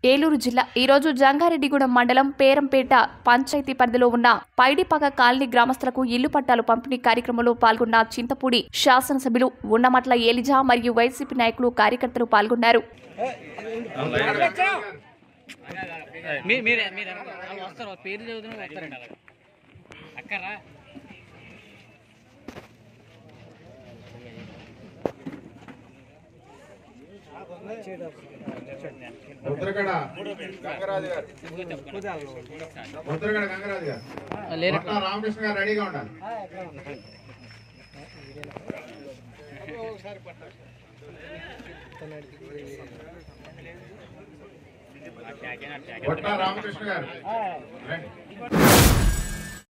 ఏలూరు జిల్లా ఈరోజు జంగారెడ్డిగూడెం మండలం పేరంపేట పంచాయతీ పరిధిలో ఉన్న పైడిపగ కాలనీ గ్రామస్తులకు ఇల్లు పట్టాలు పంపిణీ కార్యక్రమంలో పాల్గొన్న చింతపూడి శాసనసభ్యులు ఉన్నమట్ల ఏలిజా మరియు వైసీపీ నాయకులు కార్యకర్తలు పాల్గొన్నారు మీరు మీరే మీరు వాళ్ళు వస్తారు వాళ్ళ పేరు చదువుతున్నా వస్తారండి అక్కరా ముద్రగడ గంగరాజు గారు ముద్రగడ గంగరాజు గారు లేరు పట్ల రామకృష్ణ గారు రెడీగా ఉండాలి పట్ల రామకృష్ణ గారు రండి